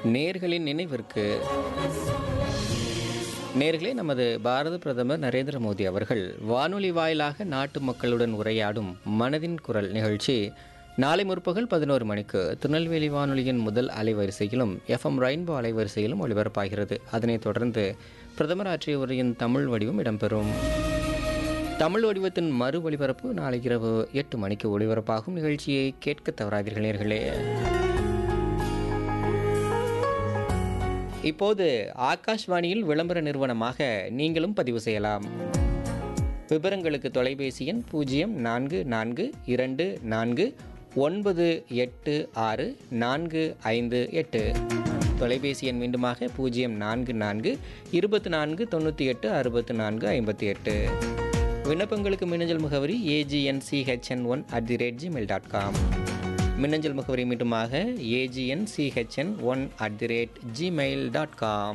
நேர்களின் நினைவிற்கு நேர்களே நமது பாரத பிரதமர் நரேந்திர மோடி அவர்கள் வானொலி வாயிலாக நாட்டு மக்களுடன் உரையாடும் மனதின் குரல் நிகழ்ச்சி நாளை முற்பகல் பதினோரு மணிக்கு திருநெல்வேலி வானொலியின் முதல் அலைவரிசையிலும் எஃப்எம் ரெயின்போ அலைவரிசையிலும் ஒளிபரப்பாகிறது அதனைத் தொடர்ந்து பிரதமர் ஆற்றிய உரையின் தமிழ் வடிவம் இடம்பெறும் தமிழ் வடிவத்தின் மறு ஒளிபரப்பு நாளை இரவு எட்டு மணிக்கு ஒளிபரப்பாகும் நிகழ்ச்சியை கேட்க தவறாதீர்கள் நேர்களே இப்போது ஆகாஷ்வாணியில் விளம்பர நிறுவனமாக நீங்களும் பதிவு செய்யலாம் விவரங்களுக்கு தொலைபேசி எண் பூஜ்ஜியம் நான்கு நான்கு இரண்டு நான்கு ஒன்பது எட்டு ஆறு நான்கு ஐந்து எட்டு தொலைபேசி எண் மீண்டுமாக பூஜ்ஜியம் நான்கு நான்கு இருபத்தி நான்கு தொண்ணூற்றி எட்டு அறுபத்தி நான்கு ஐம்பத்தி எட்டு விண்ணப்பங்களுக்கு மின்னஞ்சல் முகவரி AGNCHN one at the rate Gmail dot com மின்னஞ்சல் முகவரி மீண்டுமாக AGNCHN one at the rate Gmail dot com